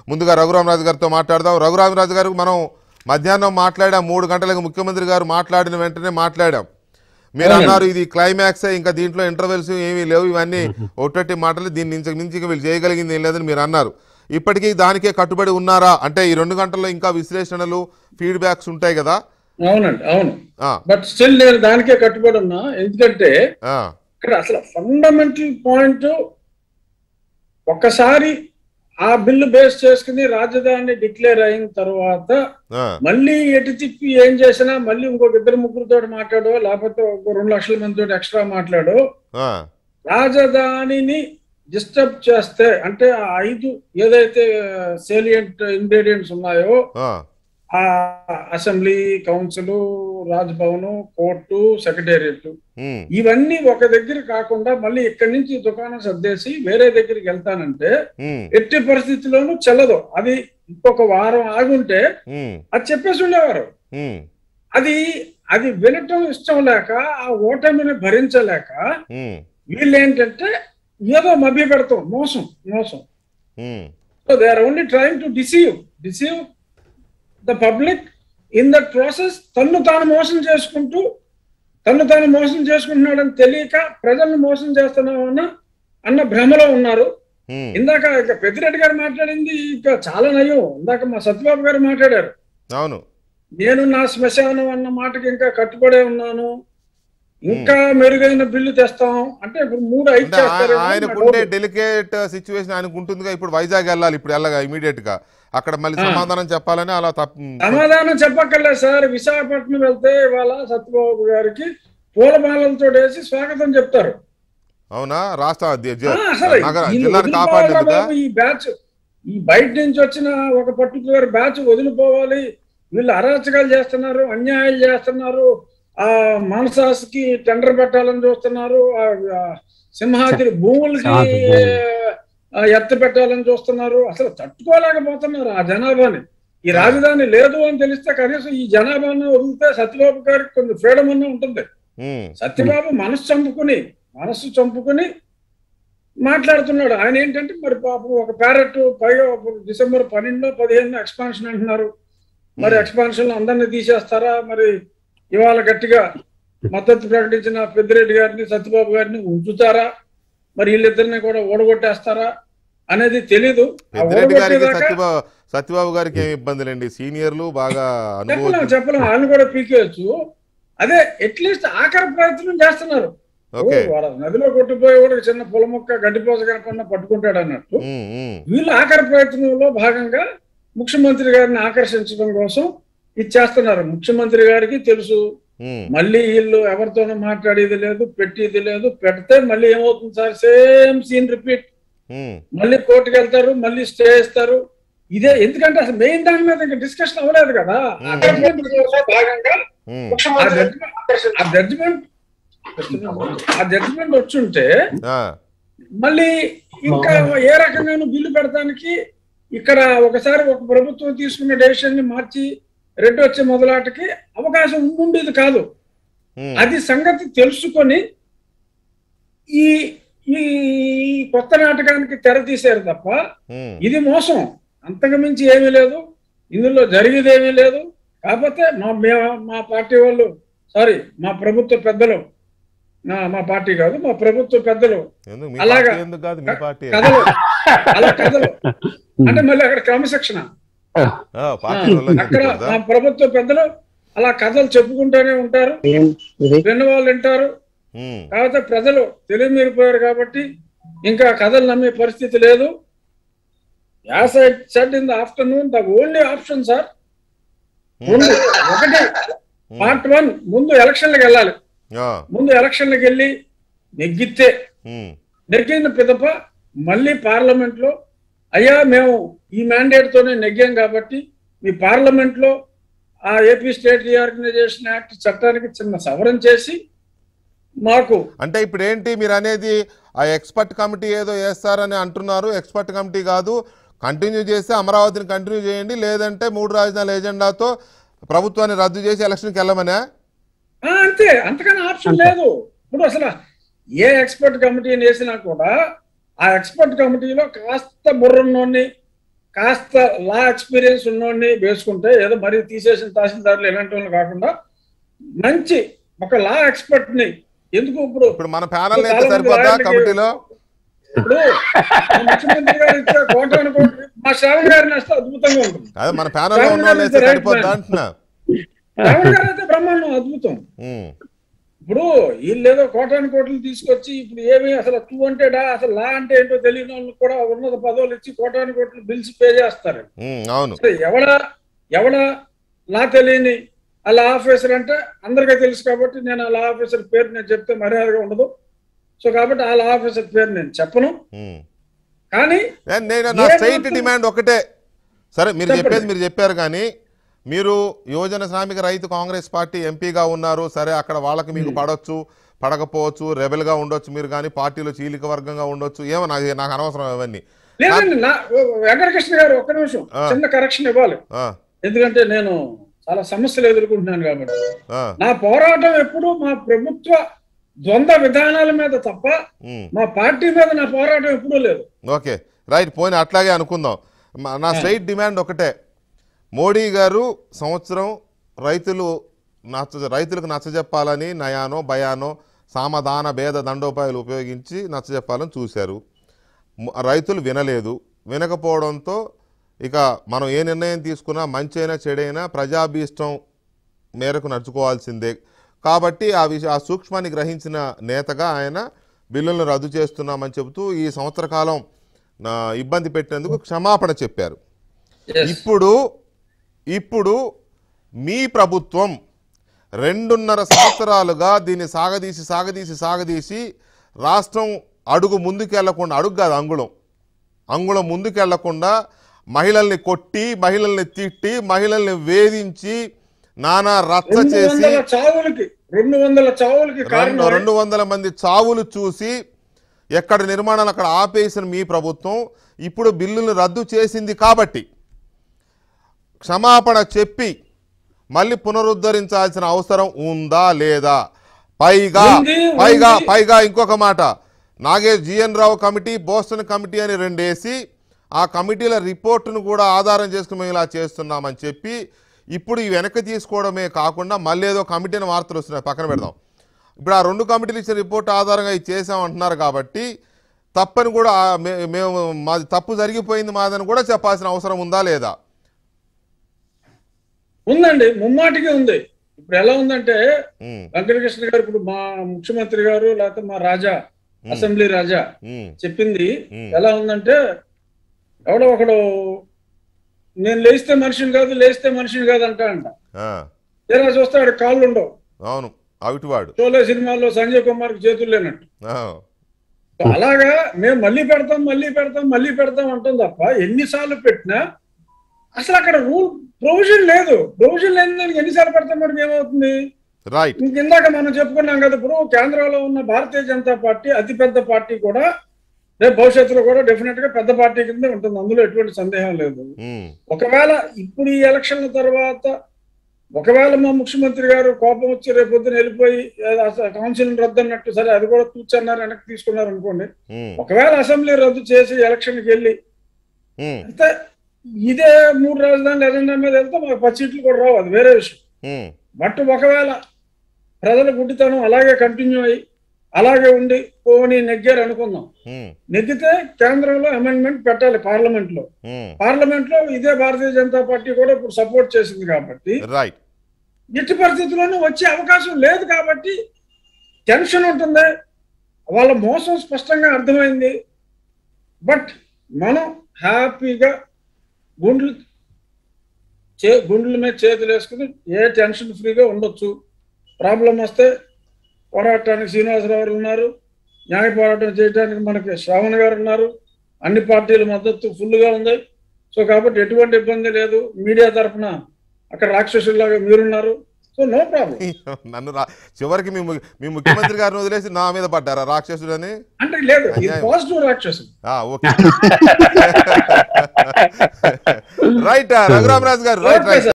ముందుగా రఘురామరాజు గారితో మాట్లాడదాం రఘురామరాజు గారు మనం మధ్యాహ్నం మాట్లాడాం మూడు గంటలకు ముఖ్యమంత్రి గారు మాట్లాడిన వెంటనే మాట్లాడాం మీరు అన్నారు ఇది క్లైమాక్స్ ఇంకా దీంట్లో ఇంటర్వెల్స్ ఏమీ లేవు ఇవన్నీ ఒట్టటి మాటలు దీన్ని మించి మించి ఇంకా వీళ్ళు చేయగలిగింది ఏం లేదని మీరు అన్నారు ఇప్పటికీ దానికే కట్టుబడి ఉన్నారా అంటే ఈ రెండు గంటల్లో ఇంకా విశ్లేషణలు ఫీడ్బ్యాక్స్ ఉంటాయి కదా అవునండి అవును ఆ, బట్ స్టిల్ నేను దానికే కట్టుబడి ఉన్నా ఎందుకంటే ఆ, ఇక్కడ అసలు ఫండమెంటల్ పాయింట్ ఒక్కసారి ఆ బిల్లు బేస్ చేసుకుని రాజధాని డిక్లేర్ అయిన తర్వాత ఆ, మళ్ళీ ఎటు తిప్పి ఏం చేసినా మళ్ళీ ఇంకొక ఇద్దరు ముగ్గురుతో మాట్లాడో లేకపోతే ఒక రెండు లక్షల మందితో ఎక్స్ట్రా మాట్లాడో ఆ, రాజధానిని డిస్టర్బ్ చేస్తే అంటే ఆ ఐదు ఏదైతే సేలియంట్ ఇంగ్రీడియంట్స్ ఉన్నాయో ఆ, ఆ assembly council Raj Bhavan court secretariat ఉమ్, ఇవన్నీ ఒక దగ్గర కాకుండా మళ్ళీ ఇక్కడి నుంచి దుకాణం సర్దేసి వేరే దగ్గరికి వెళ్తానంటే ఉమ్, ఎట్టి పరిస్థితిలోనూ చెల్లదు అది ఇంకొక వారం ఆగుంటే ఉమ్, అది చెప్పేసి ఉండేవారు ఉమ్, అది అది వినటం ఇష్టం లేక ఆ ఓటమిని భరించలేక ఉమ్, వీళ్ళు ఏంటంటే ఏదో మభ్య పెడతాం మోసం మోసం um, so they are only trying to deceive deceive the public in that process తన్ను తాను మోసం చేసుకుంటూ తన్ను తాను మోసం చేసుకుంటున్నాడని తెలియక ప్రజల్ని మోసం చేస్తున్నామన్న అన్న భ్రమలో ఉన్నారు ఉమ్, ఇందాక ఇక పెద్దిరెడ్డి గారు మాట్లాడింది ఇక చాలా నయం ఇందాక మా సత్యబాబు గారు మాట్లాడారు అవును నేను నా శ్మశానం అన్న మాటకి ఇంకా కట్టుబడే ఉన్నాను ఇంకా మెరుగైన బిల్లు తెస్తాం అంటే ఇప్పుడు మూడు ఐదు అంటే ఆ- చేస్తారేమో ఆయనకు నా ఉండే డౌట్. డెలికేట్ సిచ్యువేషన్ ఆయనకు ఉంటుందిగా ఇప్పుడు వైజాగ్ వెళ్ళాలి ఇప్పుడు వెళ్ళగా ఇమీడియట్ గా అక్కడ మళ్ళీ ఆ. సమాధానం చెప్పాలని అలా తప్ప సమాధానం చెప్పక్కర్లేదు సార్ విశాఖపట్నం వెళ్తే ఇవాళ సత్యబాబు గారికి పూలమాలలతో వేసి స్వాగతం చెప్తారు అవునా రాష్ట్ర ది- ఆ, జ- అసలు నగర వీళ్ళు జిల్లాను వదిలిపోవాలా కాపాడేందుకా బాబు ఈ బ్యాచ్ ఈ బయట నుంచి వచ్చిన ఒక పర్టికులర్ బ్యాచ్ వదిలిపోవాలి వీళ్ళు అరాచకాలు చేస్తున్నారు అన్యాయాలు చేస్తున్నారు ఆ మానసాస్కి టెండర్ పెట్టాలని చూస్తున్నారు ఆ ఆ సింహాద్రి భూములకి సింహాద్రి భూములు. ఆ, ఎత్త పెట్టాలని చూస్తున్నారు అసలు తట్టుకోలేకపోతున్నారు ఆ జనాభాని ఈ రాజధాని లేదు అని తెలిస్తే కనీసం ఈ జనాభాని వదిలితే సత్యబాబు గారికి కొంచెం ఫ్రీడమ్ అన్న ఉంటుంది ఉమ్, సత్యబాబు మనసు చంపుకుని మనసు చంపుకుని మాట్లాడుతున్నాడు ఆయన ఏంటంటే మరి పాపం ఒక ప్యారెట్ పైగా ఒక డిసెంబర్ పన్నెండు పదిహేను ఎక్స్పాన్షన్ అంటున్నారు మరి ఎక్స్పాన్షన్ అందరినీ తీసేస్తారా మరి ఇవాళ గట్టిగా మద్దతు ప్రకటించిన పెద్దిరెడ్డి గారిని సత్యబాబు గారిని ఉంచుతారా మరి వీళ్ళిద్దరిని కూడా ఓడగొట్టేస్తారా అనేది తెలీదు ఆ పెద్దిరెడ్డి గారికి ఓడగొట్టేదాకా సత్యబాబు సత్యబాబు గారికి ఏమి ఇబ్బందులండి సీనియర్లు బాగా చెప్పలేం అనుభవం చెప్పలేం ఆయన కూడా పీకేయచ్చు అదే అట్లీస్ట్ ఆఖరి ప్రయత్నం చేస్తున్నారు ఓకే ఓ, వాడు నదిలో కొట్టిపోయి కూడా చిన్న పొల మొక్క గడ్డిపోస కనపడినా పట్టుకుంటాడు అన్నట్టు ఉమ్, ఉమ్, వీళ్ళు ఆఖరి ప్రయత్నంలో భాగంగా ముఖ్యమంత్రి గారిని ఆకర్షించడం కోసం ఇది చేస్తున్నారు ముఖ్యమంత్రి గారికి తెలుసు ఉమ్, మళ్ళీ వీళ్ళు ఎవరితోనూ మాట్లాడేది లేదు పెట్టేది లేదు పెడితే మళ్ళీ ఏమవుతుంది సార్ సేమ్ సీన్ రిపీట్ ఉమ్, మళ్ళీ కోర్టుకు వెళ్తారు మళ్ళీ స్టే ఇస్తారు ఇదే ఎందుకంటే అసలు మెయిన్ దాని మీద ఇంకా డిస్కషన్ అవ్వలేదు కదా ఆఖరి ప్రయత్నంలో భాగంగా ఉమ్, ఆ జడ్జిమెంట్ ఆ జడ్జిమెంట్ ఆ జడ్జిమెంట్ వచ్చుంటే ఆ, మళ్ళీ ఇంకా ఏ రకంగానూ బిల్లు పెడతానికి ఇక్కడ ఒకసారి ఒక ప్రభుత్వం తీసుకున్న డెసిషన్ ని మార్చి రెడ్డి వచ్చే మొదలాటకి అవకాశం ఉండేది కాదు ఉమ్, అది సంగతి తెలుసుకొని ఈ ఈ కొత్త నాటకానికి తెర తీశారు తప్ప ఉమ్, ఇది మోసం అంతకు మించి ఏమీ లేదు ఇందులో జరిగేది ఏమీ లేదు కాకపోతే మా మే- మా పార్టీ వాళ్ళు సారీ మా ప్రభుత్వ పెద్దలు నా- మా పార్టీ కాదు మా ప్రభుత్వ పెద్దలు ఎందుకు మీ అలాగా. పార్టీ ఎందుకు కాదు మీ పార్టీ కథలు అలా కథలు అంటే మళ్ళీ అక్కడ క్రమశిక్షణ ఆ, పార్టీ వల్ల అక్కడ చెప్పకూడదా? మా ప్రభుత్వ పెద్దలు అలా కథలు చెప్పుకుంటూనే ఉంటారు ఏం ఇది విన్న వాళ్ళు వింటారు ఉమ్, కాకపోతే ప్రజలు తెలివి మీరిపోయారు కాబట్టి ఇంకా కథలు నమ్మే పరిస్థితి లేదు as I said in the afternoon the only option sir ముందు ఒకటి పార్ట్ వన్ ముందు ఎలక్షన్లకు వెళ్ళాలి ఆ, ముందు ఎలక్షన్లకు వెళ్ళి నెగ్గితే ఉమ్, నెగ్గిన పిదప మళ్ళీ పార్లమెంట్ లో అయ్యా మేము ఈ మ్యాండేట్ తోనే నెగ్గాం కాబట్టి మీ పార్లమెంట్ లో ఆ ఏపీ స్టేట్ రీఆర్గనైజేషన్ యాక్ట్ చట్టానికి చిన్న సవరణ చేసి మాకు అంటే ఇప్పుడు ఏంటి మీరు అనేది ఆ ఎక్స్పర్ట్ కమిటీ ఏదో వేస్తారని అంటున్నారు ఎక్స్పర్ట్ కమిటీ కాదు కంటిన్యూ చేస్తే అమరావతిని కంటిన్యూ చేయండి లేదంటే మూడు రాజధానుల ఎజెండాతో ప్రభుత్వాన్ని రద్దు చేసి ఎలక్షన్కి వెళ్ళమనే ఆ, అంతే అంతకన్నా ఆప్షన్ లేదు ఇప్పుడు అసలు ఏ ఎక్స్పర్ట్ కమిటీని వేసినా కూడా ఆ ఎక్స్పర్ట్ కమిటీలో కాస్త బుర్రన్నోని కాస్త లా ఎక్స్పీరియన్స్ ఉన్నోడిని వేసుకుంటే ఏదో మరీ తీసేసిన తహసీల్దారులు ఇలాంటి వాళ్ళు కాకుండా మంచి ఒక లా ఎక్స్పర్ట్ ని ఎందుకు ఇప్పుడు ఇప్పుడు మన ప్యానల్ అయితే చాలా మంది సరిపోద్దా రాయలకి- కమిటీలో ఇప్పుడు మా ముఖ్యమంత్రి గారు ఇచ్చే కోటాను కోటి మా శ్రావణ్ గారిని వస్తే అద్భుతంగా ఉంటుంది అదే మన ప్యానల్ లో ఉన్న వాళ్ళు అయితే సరిపోద్దా అంటున్నా శ్రావణ్ గారు అయితే బ్రహ్మాండం అద్భుతం ఉమ్, ఇప్పుడు వీళ్ళు ఏదో కోటాను కోట్లు తీసుకొచ్చి ఇప్పుడు ఏమి అసలు టూ అంటేడా అసలు లా అంటే ఏంటో తెలియని వాళ్ళు కూడా ఉన్నత పదవులు ఇచ్చి కోటాను కోట్లు బిల్స్ పే చేస్తారు ఉమ్, అవును అసలు ఎవడ ఎవడ లా తెలియని ఆ లా ఆఫీసర్ అంటే అందరికీ తెలుసు కాబట్టి నేను ఆ లా ఆఫీసర్ పేరు నేను చెప్తే మర్యాదగా ఉండదు సో కాబట్టి ఆ లా ఆఫీసర్ పేరు నేను చెప్పను ఉమ్. కానీ నేను నేను నా ఏ స్ట్రైట్ మాత్రం- డిమాండ్ ఒకటే సరే మీరు చెప్పండి. చెప్పేది మీరు చెప్పారు కానీ మీరు యువజన శ్రామిక రైతు కాంగ్రెస్ పార్టీ ఎంపీగా ఉన్నారు సరే అక్కడ వాళ్ళకి మీకు పడవచ్చు పడకపోవచ్చు రెబెల్ గా ఉండొచ్చు మీరు కానీ పార్టీలో చీలిక వర్గంగా ఉండొచ్చు ఏమో నాకు నాకు అనవసరం అవన్నీ లేదండి నా వెంకటకృష్ణ గారు ఒక్క నిమిషం ఆ. చిన్న కరెక్షన్ ఇవ్వాలి ఆ, ఎందుకంటే నేను చాలా సమస్యలు ఎదుర్కొంటున్నాను కాబట్టి ఆ, నా పోరాటం ఎప్పుడు మా ప్రభుత్వ ద్వంద్వ విధానాల మీద తప్ప ఉమ్. మా పార్టీ మీద నా పోరాటం ఎప్పుడూ లేదు ఓకే రైట్ పోనీ అట్లాగే అనుకుందాం మా- నా స్ట్రైట్ డిమాండ్ ఒకటే మోడీ గారు సంవత్సరం రైతులు నచ్చ రైతులకు నచ్చజెప్పాలని నయానో భయానో సామధాన భేద దండోపాయాలు ఉపయోగించి నచ్చజెప్పాలని చూశారు మ- రైతులు వినలేదు వినకపోవడంతో ఇక మనం ఏ నిర్ణయం తీసుకున్నా మంచైనా చెడైనా ప్రజాభీష్టం మేరకు నడుచుకోవాల్సిందే కాబట్టి ఆ విషయ ఆ సూక్ష్మాన్ని గ్రహించిన నేతగా ఆయన బిల్లులను రద్దు చేస్తున్నామని చెబుతూ ఈ సంవత్సర కాలం ఆ, ఇబ్బంది పెట్టినందుకు క్షమాపణ చెప్పారు ఇప్పుడు ఇప్పుడు మీ ప్రభుత్వం రెండున్నర సంవత్సరాలుగా దీన్ని సాగదీసి సాగదీసి సాగదీసి రాష్ట్రం అడుగు ముందుకెళ్లకుండా అడుగు కాదు అంగుళం అంగుళం ముందుకెళ్లకుండా మహిళల్ని కొట్టి మహిళల్ని తిట్టి మహిళల్ని వేధించి నానా రచ్చ రెండు చేసి వందల చావులకి రెండు వందల చావులకి రెండు కారణం రెండు వందల మంది చావులు చూసి ఎక్కడ నిర్మాణాలు అక్కడ ఆపేసిన మీ ప్రభుత్వం ఇప్పుడు బిల్లులు రద్దు చేసింది కాబట్టి క్షమాపణ చెప్పి మళ్ళీ పునరుద్ధరించాల్సిన అవసరం ఉందా లేదా పైగా ఉంది, పైగా ఉంది. పైగా ఇంకొక మాట Nagesh G N Rao committee Boston committee అని రెండేసి ఆ కమిటీల రిపోర్టును కూడా ఆధారం చేసుకుని మేము ఇలా చేస్తున్నామని చెప్పి ఇప్పుడు ఈ వెనక్కి తీసుకోవడమే కాకుండా మళ్ళీ ఏదో కమిటీని వార్తలు వస్తున్నాయి పక్కన పెడదాం ఇప్పుడు ఆ రెండు కమిటీలు ఇచ్చిన రిపోర్ట్ ఆధారంగా ఇది చేసామంటున్నారు కాబట్టి తప్పని కూడా ఆ మే- మేము మాది తప్పు జరిగిపోయింది మాదని కూడా చెప్పాల్సిన అవసరం ఉందా లేదా ఉందండి ముమ్మాటికి ఉంది ఇప్పుడు ఎలా ఉందంటే ఉమ్, వెంకటకృష్ణ గారు ఇప్పుడు మా ముఖ్యమంత్రి గారు లేకపోతే మా రాజా అసెంబ్లీ రాజా ఉమ్, చెప్పింది ఉమ్. ఎలా ఉందంటే ఎవడో ఒకడు నేను లేస్తే మనిషిని కాదు లేస్తే మనిషిని కాదు అంటా అంట ఆ, తీరా చూస్తే ఆడ కాళ్ళు ఉండవు అవును అవిటివాడు షోలే సినిమాల్లో సంజయ్ కుమార్ కి చేతులు లేనట్టు ఆ, సో అలాగా మేము మళ్ళీ పెడతాం మళ్ళీ పెడతాం మళ్ళీ పెడతాం అంటాం తప్ప ఎన్నిసార్లు పెట్టినా అసలు అక్కడ రూల్ ప్రొవిజన్ లేదు ప్రొవిజన్ లేని దానికి ఎన్నిసార్లు పెడతాం మనకి ఏమవుతుంది రైట్ ఇంక ఇందాక మనం చెప్పుకున్నాం కదా ఇప్పుడు కేంద్రంలో ఉన్న భారతీయ జనతా పార్టీ అతిపెద్ద పార్టీ కూడా రేపు భవిష్యత్తులో కూడా డెఫినెట్ గా పెద్ద పార్టీ కింద ఉంటుంది అందులో ఎటువంటి సందేహం లేదు ఉమ్, ఒకవేళ ఇప్పుడు ఈ ఎలక్షన్ల తర్వాత ఒకవేళ మా ముఖ్యమంత్రి గారు కోపం వచ్చి రేపు పొద్దున వెళ్ళిపోయి ఏదో అసలు కౌన్సిల్ రద్దు అన్నట్టు సరే అది కూడా కూర్చున్నారు వెనక్కి తీసుకున్నారు అనుకోండి ఉమ్, ఒకవేళ అసెంబ్లీ రద్దు చేసి ఎలక్షన్కి వెళ్ళి ఉమ్, అయితే ఇదే మూడు రాజధానుల ఎజెండా మీద వెళ్తే మాకు పది సీట్లు కూడా రావు అది వేరే విషయం ఉమ్, బట్ ఒకవేళ ప్రజల గుడ్డితనం అలాగే కంటిన్యూ అయ్యి అలాగే ఉండి పోనీ నెగ్గారు అనుకుందాం ఉమ్, నెగ్గితే కేంద్రంలో అమెండ్మెంట్ పెట్టాలి పార్లమెంట్ లో ఉమ్, పార్లమెంట్ లో ఇదే భారతీయ జనతా పార్టీ కూడా ఇప్పుడు సపోర్ట్ చేసింది కాబట్టి రైట్ ఎట్టి పరిస్థితుల్లోనూ వచ్చే అవకాశం లేదు కాబట్టి టెన్షన్ ఉంటుంది వాళ్ళ మోసం స్పష్టంగా అర్థమైంది బట్ మనం హ్యాపీగా గుండ్లు చే గుండ్ల మీద చేతులు వేసుకుని ఏ టెన్షన్ ఫ్రీగా ఉండొచ్చు ప్రాబ్లం వస్తే పోరాటానికి శ్రీనివాసరావు గారు ఉన్నారు న్యాయ పోరాటం చేయడానికి మనకి శ్రావణ్ గారు ఉన్నారు అన్ని పార్టీల మద్దతు ఫుల్గా ఉంది సో కాబట్టి ఎటువంటి ఇబ్బంది లేదు మీడియా తరఫున అక్కడ రాక్షసుల్లాగా మీరున్నారు సో నో ప్రాబ్లం నన్ను రా చివరికి మీ ము- మీ ముఖ్యమంత్రి గారిని వదిలేసి నా మీద పడ్డారా రాక్షసుడని అంటే లేదు ఇది అన్యాయం. పాజిటివ్ రాక్షసులు ఆ, ఓకే రైట్ రఘురామరాజు గారు రైట్ ఓకే రైట్